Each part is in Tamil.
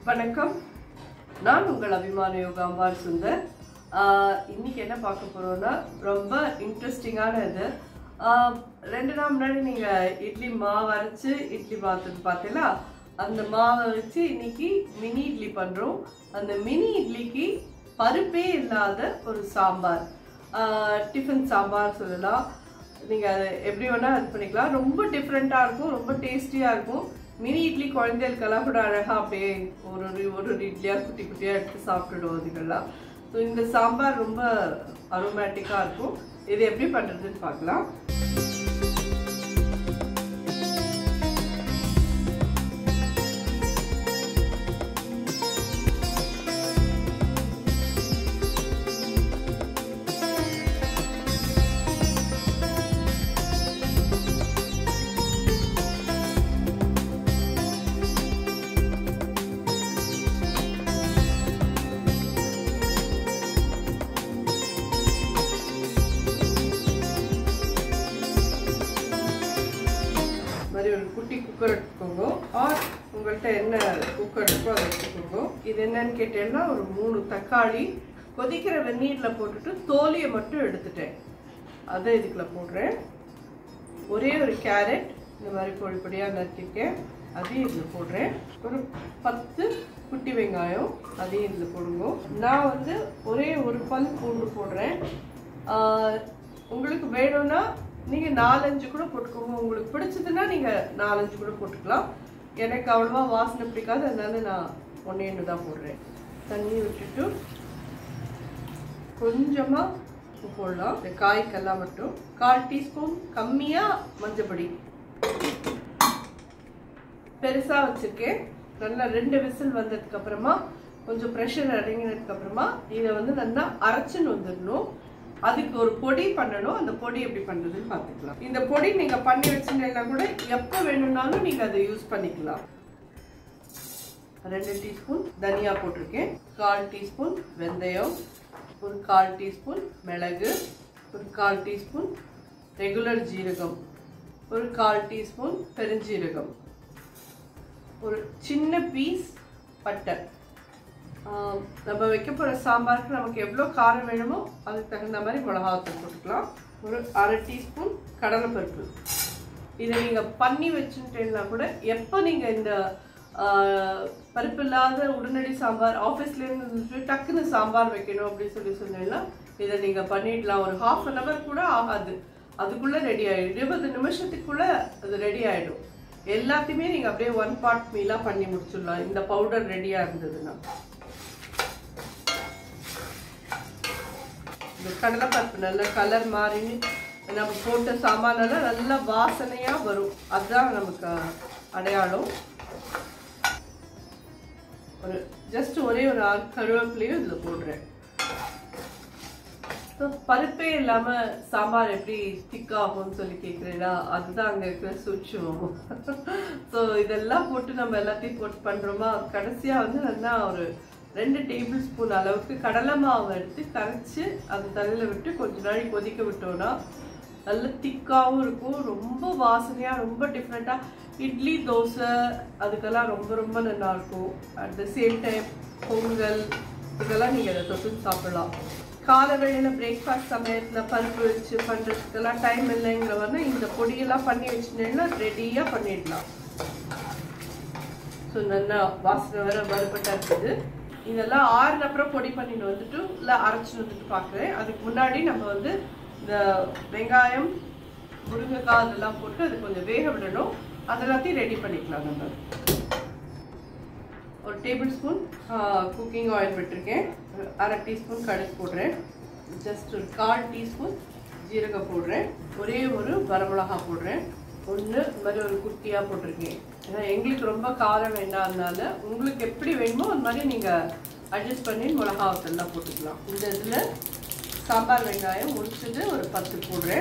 வணக்கம் நான் உங்கள் அபிமான யோகாம்பால் சுந்தர் ஆஹ் இன்னைக்கு என்ன பார்க்க போறோம்னா ரொம்ப இன்ட்ரெஸ்டிங்கான இது ஆஹ் ரெண்டு நாள் முன்னாடி நீங்க இட்லி மாவு அரைச்சு இட்லி பார்த்தது பார்த்தீங்களா அந்த மாவை வச்சு இன்னைக்கு மினி இட்லி பண்றோம் அந்த மினி இட்லிக்கு பருப்பே இல்லாத ஒரு சாம்பார் ஆஹ் டிஃபன் சாம்பார் சொல்லலாம் நீங்கள் அதை எப்படி வேணால் இது பண்ணிக்கலாம் ரொம்ப டிஃப்ரெண்ட்டாக இருக்கும் ரொம்ப டேஸ்டியாக இருக்கும் மினி இட்லி குழந்தைகளுக்கெல்லாம் கூட அழகாக அப்படியே ஒரு ஒரு ஒரு ஒரு இட்லியாக குட்டி குட்டியாக எடுத்து சாப்பிட்டுடுவோம் அதுக்கெல்லாம் ஸோ இந்த சாம்பார் ரொம்ப அரோமேட்டிக்காக இருக்கும் இது எப்படி பண்ணுறதுன்னு பார்க்கலாம் இந்த மாதிரி ஒரு குட்டி குக்கர் எடுத்துக்கோங்க ஆர் உங்கள்கிட்ட என்ன குக்கர் இருக்கோ அதை எடுத்துக்கோங்க இது என்னன்னு கேட்டேன்னா ஒரு மூணு தக்காளி கொதிக்கிற வெந்நீரில் போட்டுட்டு தோலியை மட்டும் எடுத்துட்டேன் அதை இதுக்குள்ள போடுறேன் ஒரே ஒரு கேரட் இந்த மாதிரி பொடி பொடியாக நறுக்கிருக்கேன் அதையும் இதில் போடுறேன் ஒரு பத்து குட்டி வெங்காயம் அதையும் இதில் போடுங்க நான் வந்து ஒரே ஒரு பல் பூண்டு போடுறேன் ஆஹ் உங்களுக்கு வேணும்னா நீங்கள் நாலஞ்சு கூட போட்டுக்கோங்க உங்களுக்கு பிடிச்சதுன்னா நீங்கள் நாலஞ்சு கூட போட்டுக்கலாம் எனக்கு அவ்வளோவா வாசனை பிடிக்காது அதனால நான் ஒன்றே ஒன்று தான் போடுறேன் தண்ணி விட்டுட்டு கொஞ்சமாக உப்பு போடலாம் இந்த காய்க்கெல்லாம் மட்டும் கால் டீஸ்பூன் கம்மியாக மஞ்சப்பொடி பெருசாக வச்சுருக்கேன் நல்லா ரெண்டு விசில் வந்ததுக்கு அப்புறமா கொஞ்சம் ப்ரெஷர் இறங்கினதுக்கு அப்புறமா இதை வந்து நல்லா அரைச்சுன்னு வந்துடணும் அதுக்கு ஒரு பொடி பண்ணணும் அந்த பொடி எப்படி பண்ணுறதுன்னு பார்த்துக்கலாம் இந்த பொடி நீங்கள் பண்ணி வச்சுட்டீங்கன்னா கூட எப்போ வேணும்னாலும் நீங்கள் அதை யூஸ் பண்ணிக்கலாம் ரெண்டு டீஸ்பூன் தனியா போட்டிருக்கேன் கால் டீஸ்பூன் வெந்தயம் ஒரு கால் டீஸ்பூன் மிளகு ஒரு கால் டீஸ்பூன் ரெகுலர் ஜீரகம் ஒரு கால் டீஸ்பூன் பெருஞ்சீரகம் ஒரு சின்ன பீஸ் பட்டை ஆஹ் நம்ம வைக்க போகிற சாம்பாருக்கு நமக்கு எவ்வளோ காரம் வேணுமோ அதுக்கு தகுந்த மாதிரி மிளகாத்தூள் போட்டுக்கலாம் ஒரு அரை டீஸ்பூன் கடலைப்பருப்பு இதை நீங்கள் பண்ணி வச்சுட்டேன்னா கூட எப்போ நீங்கள் இந்த ஆஹ், பருப்பு இல்லாத உடனடி சாம்பார் ஆஃபீஸ்லேருந்து இருந்துட்டு டக்குன்னு சாம்பார் வைக்கணும் அப்படின்னு சொல்லி சொன்னீங்கன்னா இதை நீங்கள் பண்ணிடலாம் ஒரு ஹாஃப் அன் ஹவர் கூட ஆகாது அதுக்குள்ளே ரெடி ஆகிடும் இருபது நிமிஷத்துக்குள்ளே அது ரெடி ஆகிடும் எல்லாத்தையுமே நீங்கள் அப்படியே ஒன் பார்ட் மீலாக பண்ணி முடிச்சிடலாம் இந்த பவுடர் ரெடியாக இருந்ததுன்னா இந்த கடலைப்பருப்பு நல்ல கலர் மாறின்னு நம்ம போட்ட சாமானெல்லாம் நல்ல வாசனையாக வரும் அதுதான் நமக்கு அடையாளம் ஒரு ஜஸ்ட் ஒரே ஒரு ஆறு கருவேப்பிலையும் இதில் போடுறேன் ஸோ பருப்பே இல்லாமல் சாம்பார் எப்படி திக் ஆகும்னு சொல்லி கேட்குறீங்களா அதுதான் அங்கே இருக்கிற சூட்சமம் ஸோ இதெல்லாம் போட்டு நம்ம எல்லாத்தையும் போட்டு பண்ணுறோமா கடைசியாக வந்து நல்லா ஒரு ரெண்டு டேபிள் ஸ்பூன் அளவுக்கு கடலை மாவு எடுத்து கரைச்சி அந்த தண்ணியில் விட்டு கொஞ்ச நாளை கொதிக்க விட்டோம்னா நல்ல திக்காகவும் இருக்கும் ரொம்ப வாசனையாக ரொம்ப டிஃப்ரெண்ட்டாக இட்லி தோசை அதுக்கெல்லாம் ரொம்ப ரொம்ப நல்லா இருக்கும் at the same time Pongal இதெல்லாம் நீங்கள் அதை தொட்டு சாப்பிடலாம் காலை வேளையில் பிரேக்ஃபாஸ்ட் சமயத்தில் பருப்பு வச்சு பண்ணுறதுக்கெல்லாம் டைம் இல்லைங்கிறவங்க இந்த பொடியெல்லாம் பண்ணி வச்சுட்டேன்னா ரெடியாக பண்ணிடலாம் ஸோ நல்லா வாசனை வர வறுபட்டா இருக்குது இதெல்லாம் ஆறுன அப்புறம் பொடி பண்ணிட்டு வந்துட்டு இல்லை அரைச்சிட்டு வந்துட்டு பார்க்குறேன் அதுக்கு முன்னாடி நம்ம வந்து இந்த வெங்காயம் முருங்கைக்காய் அதெல்லாம் போட்டு அது கொஞ்சம் வேக விடணும் அதெல்லாத்தையும் ரெடி பண்ணிக்கலாம் நம்ம ஒரு டேபிள் ஸ்பூன் குக்கிங் ஆயில் விட்டுருக்கேன் ஒரு அரை டீஸ்பூன் கடுகு போடுறேன் ஜஸ்ட் ஒரு கால் டீஸ்பூன் ஜீரகம் போடுறேன் ஒரே ஒரு வரமிளகா போடுறேன் ஒன்று இந்த மாதிரி ஒரு குட்டியாக போட்டிருக்கேன் ஏன்னா எங்களுக்கு ரொம்ப காரம் வேண்டாம்னால உங்களுக்கு எப்படி வேணுமோ அந்த மாதிரி நீங்கள் அட்ஜஸ்ட் பண்ணி மிளகாவத்தெல்லாம் போட்டுக்கலாம் இந்த இதில் சாம்பார் வெங்காயம் முடிச்சுட்டு ஒரு பத்து போடுறேன்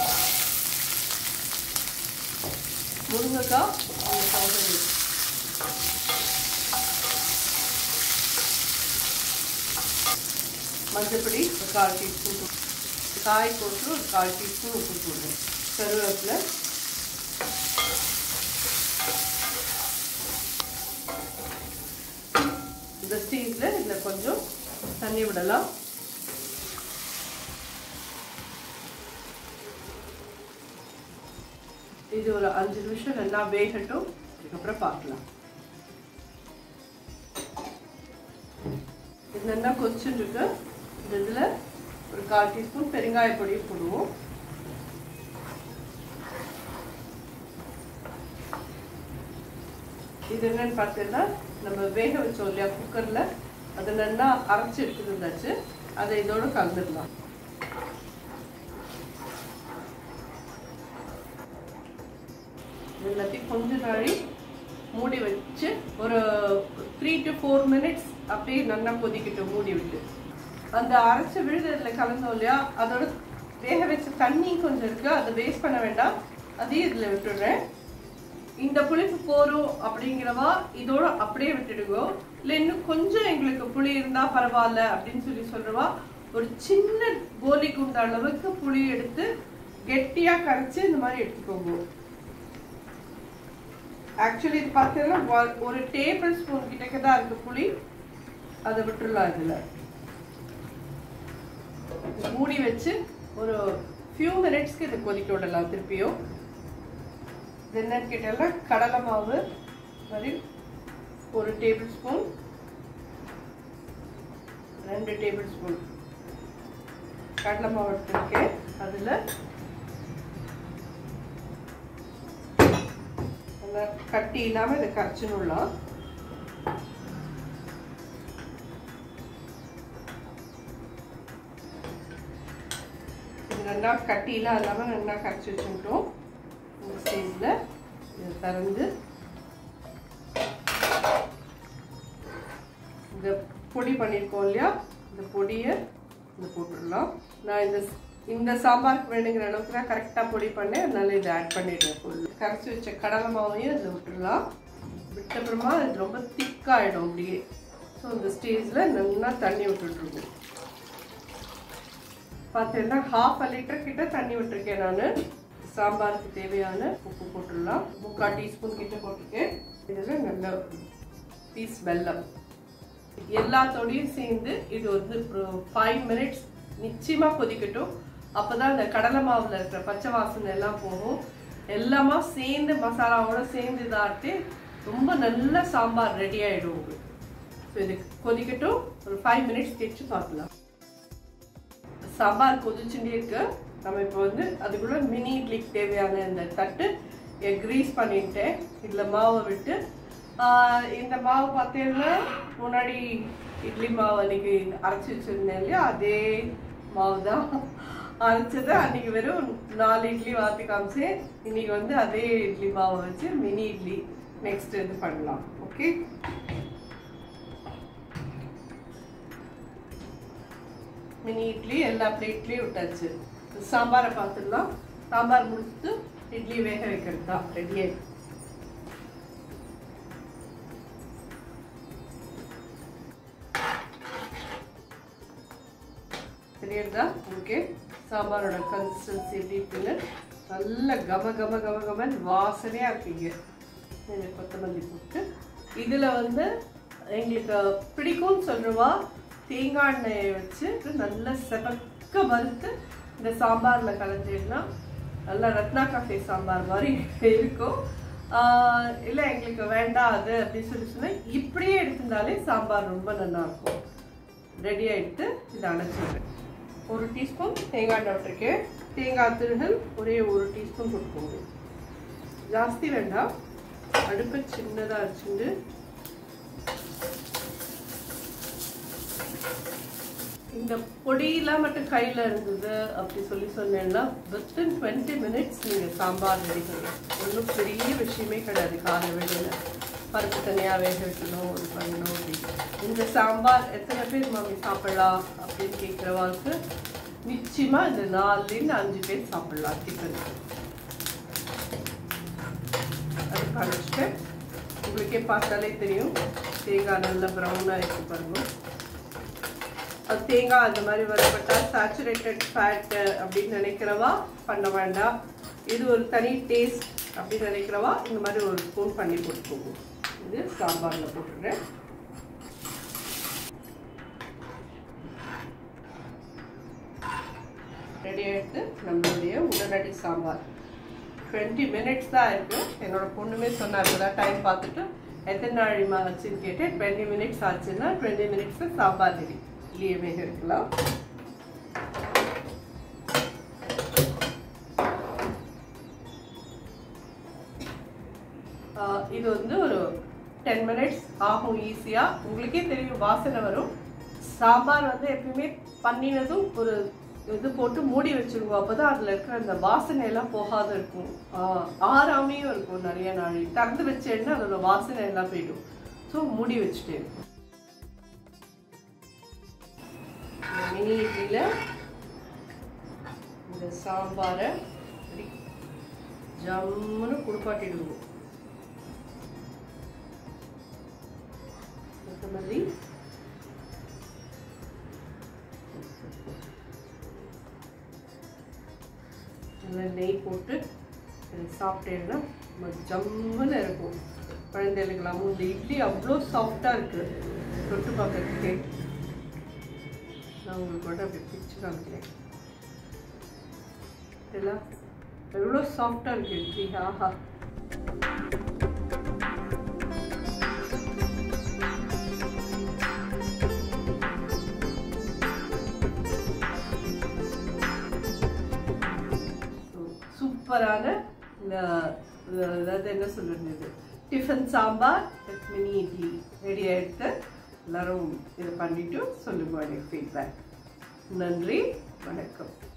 முருங்கைக்காய் அந்த பவுடர் மஞ்சப்பொடி ஒரு கால் டீஸ்பூன் காய் போட்டு ஒரு கால் டீஸ்பூன் உப்பு போடுறேன் கருவேப்பிலை இந்த ஸ்டேஜில் இதில் கொஞ்சம் தண்ணி விடலாம் இது ஒரு அஞ்சு நிமிஷம் நல்லா வேகட்டும் அதுக்கப்புறம் பார்க்கலாம் இது நல்லா கொதிச்சுட்டு இருக்கு இந்த இதில் ஒரு கால் டீஸ்பூன் பெருங்காய பொடி போடுவோம் இது என்னன்னு பார்த்தீங்கன்னா நம்ம வேக வச்சோம் இல்லையா குக்கரில் அது நல்லா அரைச்சி எடுத்துட்டு இருந்தாச்சு அதை இதோட கலந்துடலாம் எல்லாத்தையும் கொஞ்ச நாளி மூடி வச்சு ஒரு த்ரீ டு ஃபோர் மினிட்ஸ் அப்படியே நல்லா கொதிக்கட்டும் மூடி விட்டு அந்த அரைச்ச விழுது இதில் கலந்தோம் இல்லையா அதோட வேக வச்ச தண்ணி கொஞ்சம் இருக்கு அதை வேஸ்ட் பண்ண வேண்டாம் அதையும் இதில் விட்டுடுறேன் இந்த புளிப்பு போரும் அப்படிங்கிறவா இதோட அப்படியே விட்டுடுங்க இல்லை இன்னும் கொஞ்சம் எங்களுக்கு புளி இருந்தா பரவாயில்ல அப்படின்னு சொல்லி சொல்றவா ஒரு சின்ன கோலி குண்ட அளவுக்கு புளி எடுத்து கெட்டியா கரைச்சு இந்த மாதிரி எடுத்துக்கோங்க ஆக்சுவலி இது பார்த்தீங்கன்னா ஒ- ஒரு டேபிள் ஸ்பூன் கிட்டக்க தான் இருக்கு புளி அதை விட்டுடலாம் இதுல மூடி வச்சு ஒரு ஃபியூ மினிட்ஸ்க்கு இதை கொதிக்க விடலாம் திருப்பியும் இது என்னன்னு கேட்டால கடலை மாவு மாதிரி ஒரு டேபிள் ஸ்பூன் ரெண்டு டேபிள் ஸ்பூன் கடலை மாவு எடுத்துருக்கேன் அதில் நல்லா கட்டி இல்லாமல் இதை கரைச்சிடலாம் இது நல்லா கட்டிலாம் இல்லாமல் நல்லா கரைச்சி வச்சுக்கிட்டோம் இந்த ஸ்டேஜில் இதை திறந்து இந்த பொடி பண்ணியிருக்கோம் இல்லையா இந்த பொடியை இந்த போட்டுடலாம் நான் இந்த இந்த சாம்பாருக்கு வேணுங்கிற அளவுக்கு தான் கரெக்டாக பொடி பண்ணேன் அதனால இதை ஆட் பண்ணிடுறேன் ஃபுல் கரைச்சி வச்ச கடலை மாவையும் இதில் விட்டுடலாம் விட்ட அப்புறமா இது ரொம்ப திக்காகிடும் அப்படியே ஸோ இந்த ஸ்டேஜில் நல்லா தண்ணி விட்டுட்ருக்கோம் பார்த்தீங்கன்னா ஹாஃப் அ லிட்டர் கிட்ட தண்ணி விட்டுருக்கேன் நான் சாம்பாருக்கு தேவையான உப்பு போட்டுடலாம் முக்கால் டீஸ்பூன் கிட்ட போட்டிருக்கேன் இதில் நல்ல பீஸ் வெல்லம் எல்லாத்தோடையும் சேர்ந்து இது வந்து ஃபைவ் மினிட்ஸ் நிச்சயமா கொதிக்கட்டும் அப்பதான் அந்த கடலை மாவுல இருக்கிற பச்சை வாசனை எல்லாம் போகும் எல்லாமா சேர்ந்து மசாலாவோட சேர்ந்து இதாட்டு ரொம்ப நல்ல சாம்பார் ரெடி ஆயிடும் உங்களுக்கு ஸோ இது கொதிக்கட்டும் ஒரு ஃபைவ் மினிட்ஸ் கழிச்சு பார்க்கலாம் சாம்பார் கொதிச்சுட்டே இருக்கு நம்ம இப்போ வந்து அதுக்குள்ள மினி இட்லிக்கு தேவையான இந்த தட்டு க்ரீஸ் பண்ணிட்டேன் இதில் மாவை விட்டு ஆஹ் இந்த மாவு பார்த்தீங்கன்னா முன்னாடி இட்லி மாவு அன்னைக்கு அரைச்சி வச்சிருந்தேன் இல்லையா அதே மாவு தான் அரைச்சது அன்னைக்கு வெறும் நாலு இட்லி வாத்தி காமிச்சேன் இன்னைக்கு வந்து அதே இட்லி மாவை வச்சு மினி இட்லி நெக்ஸ்ட் இது பண்ணலாம் ஓகே மினி இட்லி எல்லா பிளேட்லேயும் விட்டாச்சு சாம்பாரை பார்த்துடலாம் சாம்பார் முடிச்சுட்டு இட்லி வேக வைக்கிறது தான் ரெடி ஆயிடுச்சு தெரியுதா ஓகே சாம்பாரோட கன்சிஸ்டன்சி எப்படி இருக்குன்னு நல்ல கம கம கம கமன் வாசனையாக இருக்குங்க இது கொத்தமல்லி போட்டு இதில் வந்து எங்களுக்கு பிடிக்கும்னு சொல்கிறவா தேங்காய் எண்ணெயை வச்சு நல்லா செவக்க வறுத்து இந்த சாம்பாரில் கலந்துடனா நல்லா ரத்னா காஃபே சாம்பார் மாதிரி இருக்கும் இல்லை எங்களுக்கு வேண்டாம் அது அப்படின்னு சொல்லி சொன்னால் இப்படியே எடுத்திருந்தாலே சாம்பார் ரொம்ப நல்லா இருக்கும் ரெடி ஆகிட்டு இதை அணைச்சிடுறேன் ஒரு டீஸ்பூன் தேங்காய் எண்ணெய் விட்டுருக்கேன் தேங்காய் திருகல் ஒரே ஒரு டீஸ்பூன் போட்டுக்கோங்க ஜாஸ்தி வேண்டாம் அடுப்பு சின்னதாக வச்சுட்டு இந்த பொடியெல்லாம் மட்டும் கையில் இருந்தது அப்படி சொல்லி சொன்னேன்னா வித்தின் டுவெண்ட்டி மினிட்ஸ் நீங்கள் சாம்பார் ரெடி பண்ணலாம் ஒன்றும் பெரிய விஷயமே கிடையாது காலை வேலையில் பருப்பு தனியாக வேக வைக்கணும் இது பண்ணணும் அப்படின்னு இந்த சாம்பார் எத்தனை பேர் மாமி சாப்பிடலாம் அப்படின்னு கேட்குறவாளுக்கு நிச்சயமாக இந்த நாலுலேருந்து அஞ்சு பேர் சாப்பிடலாம் டிஃபன் அது கழிச்சிட்டு உங்களுக்கே பார்த்தாலே தெரியும் தேங்காய் நல்லா ப்ரௌனாக இருக்கு பாருங்க அது தேங்காய் அந்த மாதிரி வரப்பட்டா சேச்சுரேட்டட் ஃபேட் அப்படின்னு நினைக்கிறவா பண்ண வேண்டாம் இது ஒரு தனி டேஸ்ட் அப்படின்னு நினைக்கிறவா இந்த மாதிரி ஒரு ஸ்பூன் பண்ணி போட்டுக்கோங்க இது சாம்பாரில் போட்டுடுறேன் எடுத்து நம்மளுடைய உடனடி சாம்பார் டுவெண்ட்டி மினிட்ஸ் தான் இருக்கு என்னோட பொண்ணுமே சொன்னார் தான் டைம் பார்த்துட்டு எத்தனை நாள் ஆச்சுன்னு கேட்டேன் டுவெண்ட்டி மினிட்ஸ் ஆச்சுன்னா டுவெண்ட்டி மினிட்ஸில் சாம்பார் ரெடி இட்லியை வேக இருக்கலாம் இது வந்து ஒரு டென் மினிட்ஸ் ஆகும் ஈஸியாக உங்களுக்கே தெரியும் வாசனை வரும் சாம்பார் வந்து எப்பயுமே பண்ணினதும் ஒரு இது போட்டு மூடி வச்சிருவோம் அப்போதான் அதில் இருக்கிற அந்த வாசனை எல்லாம் போகாத இருக்கும் ஆறாமையும் இருக்கும் நிறைய நாள் திறந்து வச்சேன்னா அதோட வாசனை எல்லாம் போயிடும் ஸோ மூடி வச்சுட்டேன் மினி இட்லியில் இந்த சாம்பாரை ஜம்முன்னு குடுப்பாட்டிடுவோம் கொத்தமல்லி நல்லா நெய் போட்டு சாப்பிட்டேன்னா ஜம்முன்னு இருக்கும் குழந்தைகளுக்கெல்லாம் இந்த இட்லி அவ்வளோ சாஃப்டாக இருக்குது தொட்டு பார்க்கறதுக்கே நான் உங்களுக்கு கூட அப்படி பிரித்து காமிக்கிறேன் எல்லாம் எவ்வளோ சாஃப்டாக இருக்குது இட்லி ஆஹா சூப்பரான இந்த அதாவது என்ன சொல்கிறது tiffin sambar with mini idli ready ஆகிடுத்து எல்லாரும் இதை பண்ணிவிட்டு சொல்லுங்க எனக்கு ஃபீட்பேக் நன்றி வணக்கம்